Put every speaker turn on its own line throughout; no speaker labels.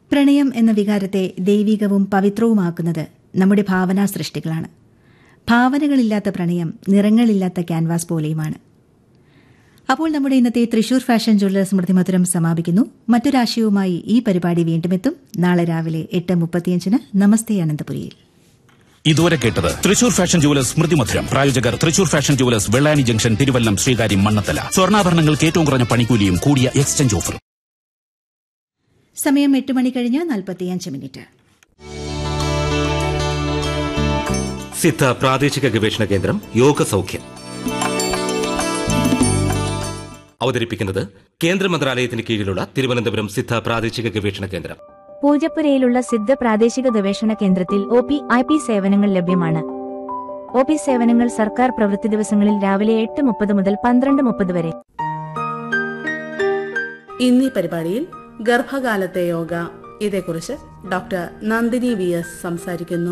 പ്രണയം എന്ന വികാരത്തെ ദൈവികവും പവിത്രവുമാക്കുന്നത് നമ്മുടെ ഭാവനാ സൃഷ്ടികളാണ് ഭാവനകളില്ലാത്ത പ്രണയം നിറങ്ങളില്ലാത്ത ക്യാൻവാസ് പോലെയുമാണ് അപ്പോൾ നമ്മുടെ ഇന്നത്തെ തൃശൂർ ഫാഷൻ ജ്വല്ലേഴ്സ് സ്മൃതിമധുരം സമാപിക്കുന്നു മറ്റൊരാശയവുമായി ഈ പരിപാടി വീണ്ടും എത്തും നാളെ രാവിലെ എട്ട് മുപ്പത്തിയഞ്ചിന് നമസ്തേ അനന്തപുരിയിൽ
ഇതുവരെ കേട്ടത് തൃശൂർ ഫാഷൻ ജുവലേഴ്സ് സ്മൃതി മധുരം പ്രായോജകർ Thrissur fashion jewellers Vellani junction Thiruvallam Sreekaryam Mannanthala സ്വർണ്ണാഭരണങ്ങൾക്ക് ഏറ്റവും കുറഞ്ഞ പണിക്കൂലിയും കൂടിയ എക്സ്ചേഞ്ച് ഓഫറും
സമയം എട്ട് മണി കഴിഞ്ഞ് നാൽപ്പത്തിയഞ്ച് മിനിറ്റ്
സിദ്ധ പ്രാദേശിക ഗവേഷണ കേന്ദ്രം യോഗ സൗഖ്യം അവതരിപ്പിക്കുന്നത് കേന്ദ്ര മന്ത്രാലയത്തിന് കീഴിലുള്ള തിരുവനന്തപുരം സിദ്ധ പ്രാദേശിക ഗവേഷണ കേന്ദ്രം
പൂജപ്പുരയിലുള്ള സിദ്ധ പ്രാദേശിക ഗവേഷണ കേന്ദ്രത്തിൽ ഒ പി ഐ പി സേവനങ്ങൾ ലഭ്യമാണ് ഒ പി സേവനങ്ങൾ സർക്കാർ പ്രവൃത്തി ദിവസങ്ങളിൽ രാവിലെ എട്ട് മുപ്പത് മുതൽ പന്ത്രണ്ട് മുപ്പത് വരെ
ഇന്നീ പരിപാടിയിൽ ഗർഭകാലത്തെ യോഗ ഇതേക്കുറിച്ച് ഡോക്ടർ നന്ദിനി വി എസ് സംസാരിക്കുന്നു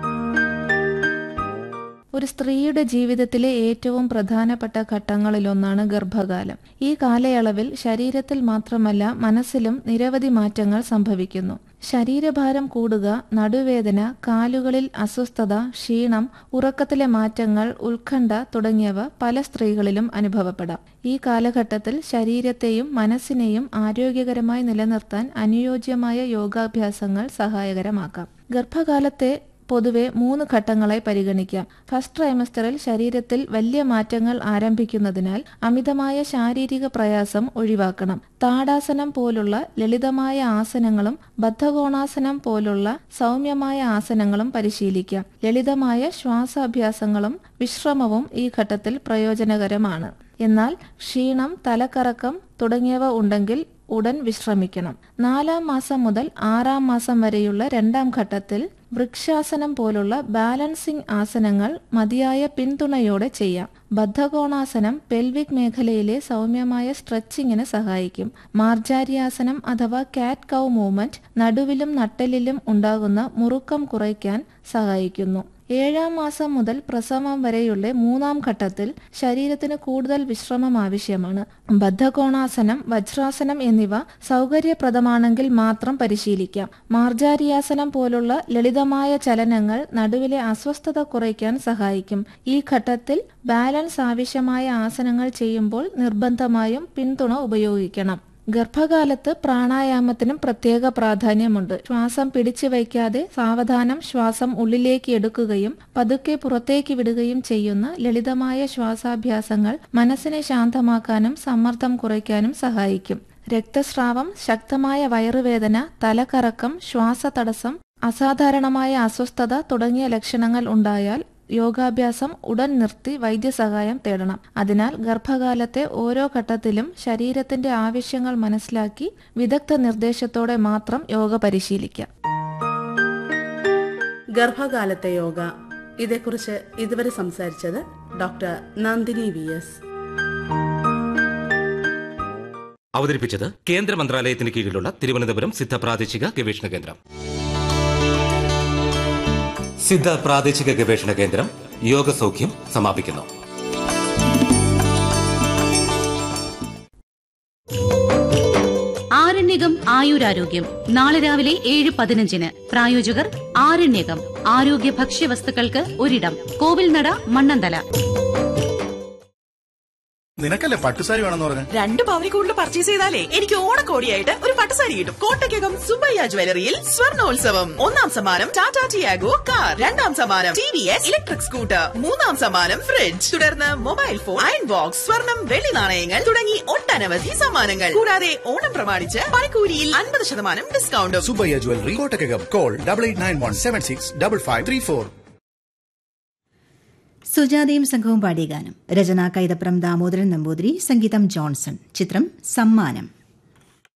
ഒരു സ്ത്രീയുടെ ജീവിതത്തിലെ ഏറ്റവും പ്രധാനപ്പെട്ട ഘട്ടങ്ങളിലൊന്നാണ് ഗർഭകാലം ഈ കാലയളവിൽ ശരീരത്തിൽ മാത്രമല്ല മനസ്സിലും നിരവധി മാറ്റങ്ങൾ സംഭവിക്കുന്നു ശരീരഭാരം കൂടുക നടുവേദന കാലുകളിൽ അസ്വസ്ഥത ക്ഷീണം ഉറക്കത്തിലെ മാറ്റങ്ങൾ ഉത്കണ്ഠ തുടങ്ങിയവ പല സ്ത്രീകളിലും അനുഭവപ്പെടാം ഈ കാലഘട്ടത്തിൽ ശരീരത്തെയും മനസ്സിനെയും ആരോഗ്യകരമായി നിലനിർത്താൻ അനുയോജ്യമായ യോഗാഭ്യാസങ്ങൾ സഹായകരമാക്കാം ഗർഭകാലത്തെ പൊതുവെ മൂന്ന് ഘട്ടങ്ങളായി പരിഗണിക്കാം ഫസ്റ്റ് ട്രൈമസ്റ്ററിൽ ശരീരത്തിൽ വലിയ മാറ്റങ്ങൾ ആരംഭിക്കുന്നതിനാൽ അമിതമായ ശാരീരിക പ്രയാസം ഒഴിവാക്കണം താടാസനം പോലുള്ള ലളിതമായ ആസനങ്ങളും ബദ്ധകോണാസനം പോലുള്ള സൗമ്യമായ ആസനങ്ങളും പരിശീലിക്കാം ലളിതമായ ശ്വാസാഭ്യാസങ്ങളും വിശ്രമവും ഈ ഘട്ടത്തിൽ പ്രയോജനകരമാണ് എന്നാൽ ക്ഷീണം തലക്കറക്കം തുടങ്ങിയവ ഉണ്ടെങ്കിൽ ഉടൻ വിശ്രമിക്കണം നാലാം മാസം മുതൽ ആറാം മാസം വരെയുള്ള രണ്ടാം ഘട്ടത്തിൽ വൃക്ഷാസനം പോലുള്ള ബാലൻസിംഗ് ആസനങ്ങൾ മതിയായ പിന്തുണയോടെ ചെയ്യാം ബദ്ധകോണാസനം പെൽവിക് മേഖലയിലെ സൗമ്യമായ സ്ട്രെച്ചിങ്ങിന് സഹായിക്കും മാർജാരിയാസനം അഥവാ കാറ്റ് കൗ മൂവ്മെന്റ് നടുവിലും നട്ടെല്ലിലും ഉണ്ടാകുന്ന മുറുക്കം കുറയ്ക്കാൻ സഹായിക്കുന്നു ഏഴാം മാസം മുതൽ പ്രസവം വരെയുള്ള മൂന്നാം ഘട്ടത്തിൽ ശരീരത്തിന് കൂടുതൽ വിശ്രമം ആവശ്യമാണ് ബദ്ധകോണാസനം വജ്രാസനം എന്നിവ സൗകര്യപ്രദമാണെങ്കിൽ മാത്രം പരിശീലിക്കാം മാർജാരിയാസനം പോലുള്ള ലളിതമായ ചലനങ്ങൾ നടുവിലെ അസ്വസ്ഥത കുറയ്ക്കാൻ സഹായിക്കും ഈ ഘട്ടത്തിൽ ബാലൻസ് ആവശ്യമായ ആസനങ്ങൾ ചെയ്യുമ്പോൾ നിർബന്ധമായും പിന്തുണ ഉപയോഗിക്കണം ഗർഭകാലത്ത് പ്രാണായാമത്തിനും പ്രത്യേക പ്രാധാന്യമുണ്ട് ശ്വാസം പിടിച്ചു വയ്ക്കാതെ സാവധാനം ശ്വാസം ഉള്ളിലേക്ക് എടുക്കുകയും പതുക്കെ പുറത്തേക്ക് വിടുകയും ചെയ്യുന്ന ലളിതമായ ശ്വാസാഭ്യാസങ്ങൾ മനസ്സിനെ ശാന്തമാക്കാനും സമ്മർദ്ദം കുറയ്ക്കാനും സഹായിക്കും രക്തസ്രാവം ശക്തമായ വയറുവേദന തലകറക്കം ശ്വാസതടസ്സം അസാധാരണമായ അസ്വസ്ഥത തുടങ്ങിയ ലക്ഷണങ്ങൾ ഉണ്ടായാൽ യോഗാഭ്യാസം ഉടൻ നിർത്തി വൈദ്യസഹായം തേടണം അതിനാൽ ഗർഭകാലത്തെ ഓരോ ഘട്ടത്തിലും ശരീരത്തിന്റെ ആവശ്യങ്ങൾ മനസ്സിലാക്കി വിദഗ്ധ നിർദ്ദേശത്തോടെ മാത്രം യോഗ പരിശീലിക്കാം
ഗർഭകാലത്തെ യോഗ ഇതേക്കുറിച്ച് ഇതുവരെ സംസാരിച്ചത് ഡോക്ടർ നന്ദിനി വി എസ്
അവതരിപ്പിച്ചത് കേന്ദ്ര മന്ത്രാലയത്തിന് കീഴിലുള്ള തിരുവനന്തപുരം സിദ്ധ പ്രാദേശിക ഗവേഷണ കേന്ദ്രം സിദ്ധ പ്രാദേശിക ഗവേഷണ കേന്ദ്രം യോഗ സൗഖ്യം സമാപിക്കുന്നു
ആരണ്യകം ആയുരാരോഗ്യം നാളെ രാവിലെ ഏഴ് പതിനഞ്ചിന് പ്രായോജകർ ആരണ്യകം ആരോഗ്യ ഭക്ഷ്യവസ്തുക്കൾക്ക് ഒരിടം കോവിൽനട മണ്ണന്തല
നിനക്കല്ലേ പട്ടുസാരി വേണമെന്ന് പറഞ്ഞു
രണ്ട് പവനി കൂടുതൽ പർച്ചേസ് ചെയ്താലേ എനിക്ക് ഓണക്കോടിയായിട്ട് ഒരു പട്ടുസാരി കിട്ടും കോട്ടയ്ക്കകം സുബയ്യ ജ്വല്ലറിയിൽ സ്വർണോത്സവം ഒന്നാം സമ്മാനം ടാറ്റ ടിയാഗോ കാർ രണ്ടാം സമ്മാനം T V S electric scooter മൂന്നാം സമ്മാനം ഫ്രിഡ്ജ് തുടർന്ന് മൊബൈൽ ഫോൺ അയൺ ബോക്സ് സ്വർണം വെള്ളി നാണയങ്ങൾ തുടങ്ങി ഒട്ടനവധി സമ്മാനങ്ങൾ കൂടാതെ ഓണം പ്രമാണിച്ച് പണിക്കൂലിയിൽ അൻപത് ശതമാനം ഡിസ്കൗണ്ടും
Subbayya jewellery Kottakkakam call double eight nine one seven six double five three four
സുജാതയും സംഘവും പാടിയ ഗാനം രചന കൈതപ്രം ദാമോദരൻ നമ്പൂതിരി സംഗീതം ജോൺസൺ ചിത്രം സമ്മാനം